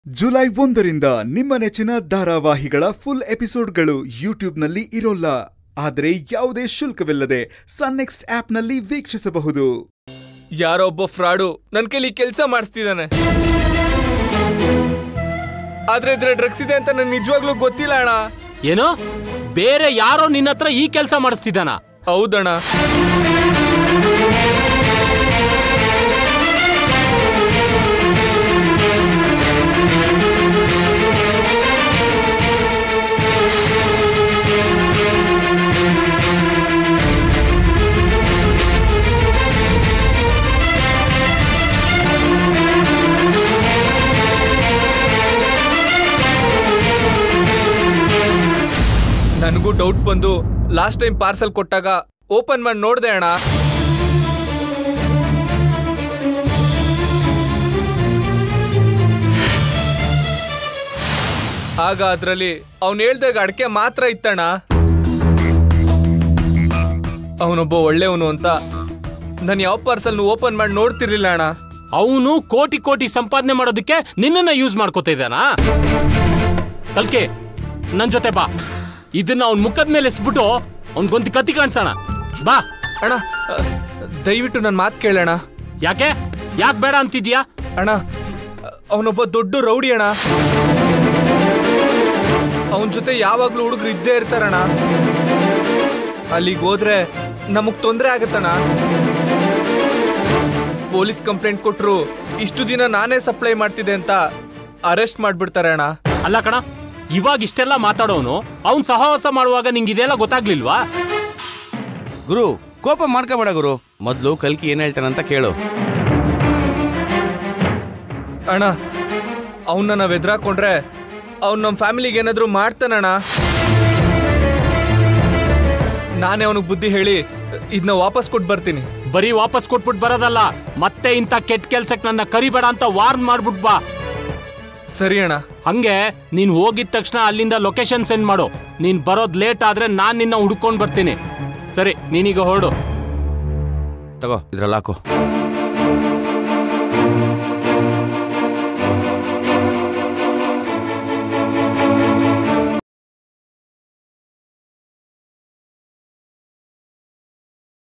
July ಒಂದರಿಂದ ನಿಮ್ಮ ನೆಚ್ಚಿನ ಧಾರಾವಾಹಿಗಳ ಫುಲ್ ಎಪಿಸೋಡ್ಗಳು ಯೂಟ್ಯೂಬ್ನಲ್ಲಿ ಇರೋಲ್ಲ ಆದರೆ ಯಾವುದೇ ಶುಲ್ಕವಿಲ್ಲದೆ ಸನ್ ನೆಕ್ಸ್ಟ್ ಆಪ್ನಲ್ಲಿ ವೀಕ್ಷಿಸಬಹುದು ಯಾರೋ ಒಬ್ಬ ಫ್ರಾಡು ನನ್ ಕೈಲಿ ಕೆಲಸ ಮಾಡಿಸ್ತಿದ್ದಾನೆ ಆದ್ರೆ ಇದ್ರೆ ಡ್ರಗ್ಸ್ ಇದೆ ಅಂತ ನನ್ ನಿಜವಾಗ್ಲೂ ಗೊತ್ತಿಲ್ಲ ಅಣ್ಣ ಏನು ಬೇರೆ ಯಾರೋ ನಿನ್ನ ಹತ್ರ ಈ ಕೆಲಸ ಮಾಡಿಸ್ತಿದ್ದಾನ ಹೌದಣ್ಣ ನನಗೂ ಡೌಟ್ ಬಂದು ಲಾಸ್ಟ್ ಟೈಮ್ ಪಾರ್ಸಲ್ ಕೊಟ್ಟಾಗ ಓಪನ್ ಮಾಡಿ ನೋಡ್ದೆ ಅಣ್ಣ ಆಗ ಅದ್ರಲ್ಲಿ ಅವ್ನು ಹೇಳ್ದಾಗ ಅಡಕೆ ಮಾತ್ರ ಇತ್ತಣ್ಣ ಅವನೊಬ್ಬ ಒಳ್ಳೆಯವನು ಅಂತ ನಾನು ಯಾವ ಪಾರ್ಸಲ್ನು ಓಪನ್ ಮಾಡಿ ನೋಡ್ತಿರ್ಲಿಲ್ಲ ಅಣ್ಣ ಅವನು ಕೋಟಿ ಕೋಟಿ ಸಂಪಾದನೆ ಮಾಡೋದಕ್ಕೆ ನಿನ್ನನ್ನ ಯೂಸ್ ಮಾಡ್ಕೋತಾ ಇದ್ದಾನಾ ಕಲ್ಕೆ ನನ್ ಜೊತೆ ಬಾ ಇದನ್ನ ಅವ್ನ ಮುಖದ ಮೇಲೆ ಎಸ್ಬಿಟ್ಟು ಅವ್ನ್ಗೊಂದು ಕತ್ತಿ ಕಾಣಿಸೋಣ ಬಾ ಅಣ್ಣ ಅಹ್, ದಯವಿಟ್ಟು ನನ್ನ ಮಾತು ಕೇಳೋಣ ಯಾಕೆ ಯಾಕೆ ಬೇಡ ಅಂತಿದ್ಯಾ ಅಣ್ಣ ಅವನೊಬ್ಬ ದೊಡ್ಡ ರೌಡಿ ಅಣ್ಣ ಅವನ ಜೊತೆ ಯಾವಾಗ್ಲೂ ಹುಡುಗರು ಇದ್ದೇ ಇರ್ತಾರಣ್ಣ ಅಲ್ಲಿಗೆ ಹೋದ್ರೆ ನಮಗ್ ತೊಂದರೆ ಆಗತ್ತಣ್ಣ ಪೊಲೀಸ್ ಕಂಪ್ಲೇಂಟ್ ಕೊಟ್ರು ಇಷ್ಟು ದಿನ ನಾನೇ ಸಪ್ಲೈ ಮಾಡ್ತಿದ್ದೆ ಅಂತ ಅರೆಸ್ಟ್ ಮಾಡ್ಬಿಡ್ತಾರೆ ಅಣ್ಣ ಅಲ್ಲ ಕಣ ಇವಾಗ ಇಷ್ಟೆಲ್ಲ ಮಾತಾಡೋನು ಅವ್ನ್ ಸಹವಾಸ ಮಾಡುವಾಗ ನಿಂಗೆ ಇದೆಲ್ಲ ಗೊತ್ತಾಗ್ಲಿಲ್ವಾ ಗುರು ಕೋಪ ಮಾಡ್ಕೋಬೇಡ ಗುರು ಮೊದ್ಲು ಕಲ್ಕಿ ಏನ್ ಹೇಳ್ತಾನಂತ ಕೇಳು ಅಣ್ಣ ಅವನ್ನ ನಾವು ಎದುರಾಕೊಂಡ್ರೆ ಅವ್ನು ನಮ್ಮ ಫ್ಯಾಮಿಲಿಗೆ ಏನಾದರೂ ಮಾಡ್ತಾನಣ್ಣ ನಾನೇ ಅವನಿಗೆ ಬುದ್ಧಿ ಹೇಳಿ ಇದನ್ನ ವಾಪಸ್ ಕೊಟ್ಟು ಬರ್ತೀನಿ ಬರೀ ವಾಪಸ್ ಕೊಟ್ಬಿಟ್ ಬರೋದಲ್ಲ ಮತ್ತೆ ಇಂಥ ಕೆಟ್ಟ ಕೆಲ್ಸಕ್ಕೆ ನನ್ನ ಕರಿಬೇಡ ಅಂತ ವಾರ್ನ್ ಮಾಡ್ಬಿಟ್ ಬಾ ಸರಿ ಅಣ್ಣ ಹಂಗೆ ನೀನ್ ಹೋಗಿದ ತಕ್ಷಣ ಅಲ್ಲಿಂದ ಲೊಕೇಶನ್ ಸೆಂಡ್ ಮಾಡು ನೀನ್ ಬರೋದ್ ಲೇಟ್ ಆದ್ರೆ ನಾನ್ ನಿನ್ನ ಹುಡ್ಕೊಂಡ್ ಬರ್ತೀನಿ ಸರಿ ನೀನೀಗ ಹೊರಡು ತಗೋ ಇದ್ರಲ್ಲಿ ಹಾಕು